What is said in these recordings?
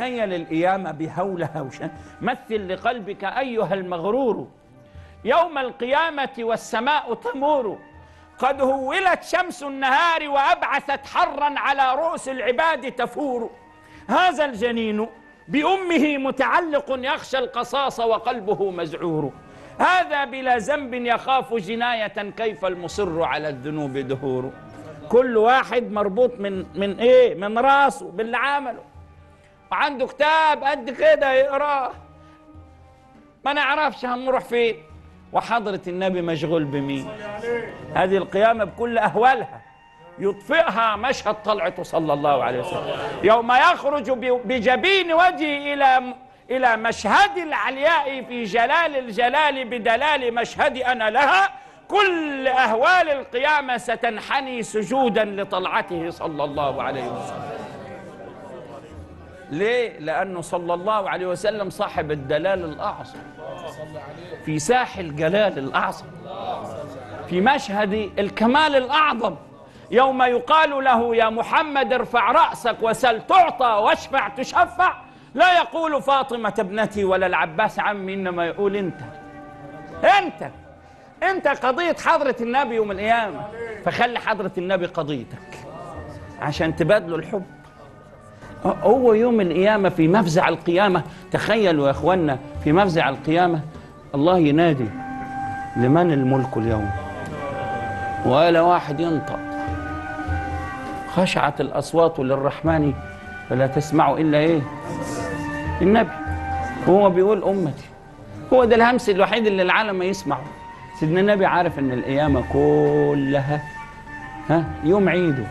تخيل القيامة بهولها وشان مثل لقلبك أيها المغرور يوم القيامة والسماء تمور قد هولت شمس النهار وأبعثت حرا على رؤوس العباد تفور هذا الجنين بأمه متعلق يخشى القصاص وقلبه مزعور هذا بلا ذنب يخاف جناية كيف المصر على الذنوب دهور كل واحد مربوط من من ايه من راسه باللي عمله وعنده كتاب قد كده يقراه ما نعرفش هنروح فين وحضرة النبي مشغول بمين هذه القيامة بكل أهوالها يطفئها مشهد طلعته صلى الله عليه وسلم يوم يخرج ب- بجبين وجهه إلى إلى مشهد العلياء في جلال الجلال بدلال مشهد أنا لها كل أهوال القيامة ستنحني سجودا لطلعته صلى الله عليه وسلم ليه؟ لأنه صلى الله عليه وسلم صاحب الدلال الأعظم في ساحل جلال الأعظم في مشهد الكمال الأعظم يوم يقال له يا محمد ارفع رأسك وسل تعطى واشفع تشفع لا يقول فاطمة ابنتي ولا العباس عمي إنما يقول أنت أنت أنت قضية حضرة النبي يوم القيامة فخلي حضرة النبي قضيتك عشان تبادلوا الحب هو يوم القيامة في مفزع القيامة تخيلوا يا أخوانا في مفزع القيامة الله ينادي لمن الملك اليوم ولا واحد ينطق خشعت الأصوات للرحمن فلا تسمع إلا إيه النبي هو بيقول أمتي هو ده الهمس الوحيد اللي العالم ما يسمعه سيدنا النبي عارف ان القيامة كلها ها يوم عيده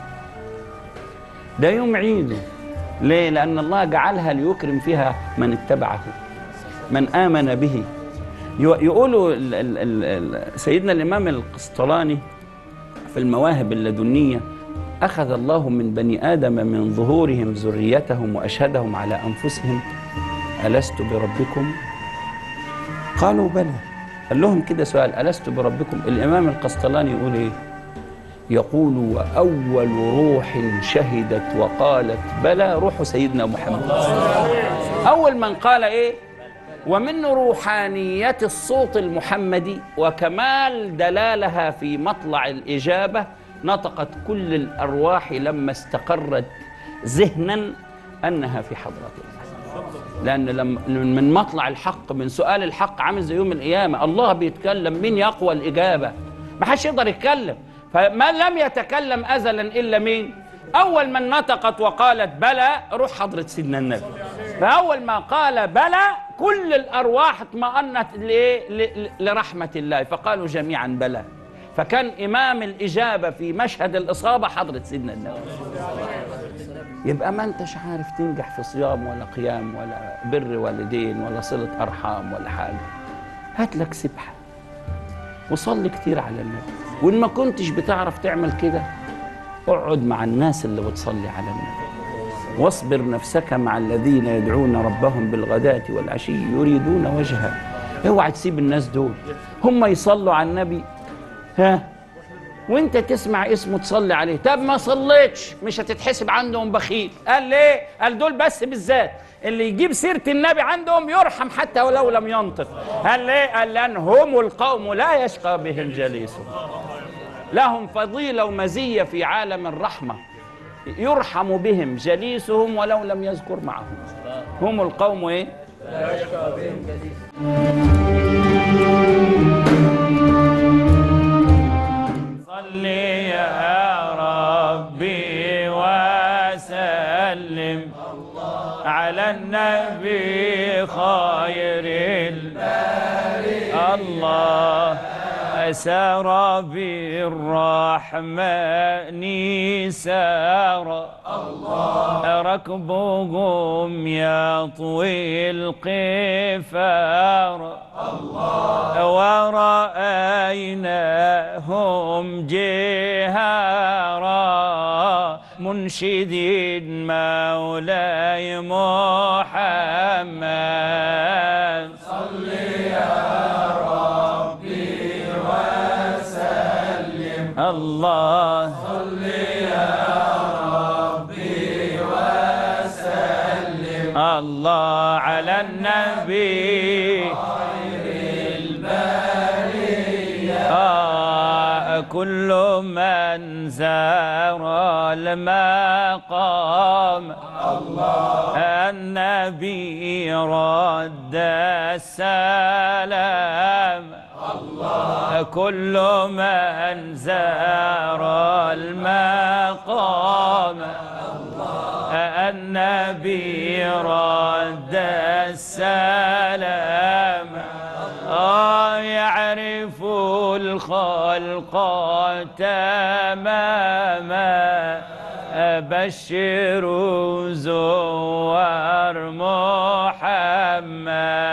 ده يوم عيده ليه؟ لأن الله جعلها ليكرم فيها من اتبعه من آمن به يو- يقولوا ال ال ال ال سيدنا الإمام القسطلاني في المواهب اللدنية أخذ الله من بني آدم من ظهورهم ذريتهم وأشهدهم على أنفسهم ألست بربكم؟ قالوا بلى قال لهم كده سؤال ألست بربكم؟ الإمام القسطلاني يقول إيه؟ يقول وأول روح شهدت وقالت بلى روح سيدنا محمد أول من قال إيه ومن روحانية الصوت المحمدي وكمال دلالها في مطلع الإجابة نطقت كل الأرواح لما استقرت ذهنا أنها في حضرة الله لأن لما من مطلع الحق من سؤال الحق عامل زي يوم القيامة الله بيتكلم مين يقوى الإجابة ما حدش يقدر يتكلم فما لم يتكلم أزلا إلا مين أول من نطقت وقالت بلى روح حضرة سيدنا النبي فأول ما قال بلى كل الأرواح اطمأنت لإيه؟ ل- ل- لرحمة الله فقالوا جميعا بلى فكان إمام الإجابة في مشهد الإصابة حضرة سيدنا النبي يبقى ما انتش عارف تنجح في صيام ولا قيام ولا بر والدين ولا صلة أرحام ولا حاجة هات لك سبحة وصلي كتير على النبي وإن ما كنتش بتعرف تعمل كده اقعد مع الناس اللي بتصلي على النبي واصبر نفسك مع الذين يدعون ربهم بالغداة والعشي يريدون وجهه اوعى تسيب الناس دول هم يصلوا على النبي ها وانت تسمع اسمه تصلي عليه طب ما صليتش مش هتتحسب عندهم بخيل قال ليه قال دول بس بالذات اللي يجيب سيرة النبي عندهم يرحم حتى ولو لم ينطق قال ليه قال لأن هم القوم لا يشقى بهم جليسهم لهم فضيلة ومزية في عالم الرحمة يرحم بهم جليسهم ولو لم يذكر معهم هم القوم ايه صل يا ربي وسلم على النبي خير الباري الله أسار بالرحمن سار الله ركبهم يطوي القفار ورأيناهم جهارا منشدين مولاي محمد صل يا ربي وسلم الله صل يا ربي وسلم الله على النبي آه كل من زار المقام الله النبي رد السلام الله كل من زار المقام النبي رد السلام آه يعرف الخلق تماما بشر زوار محمد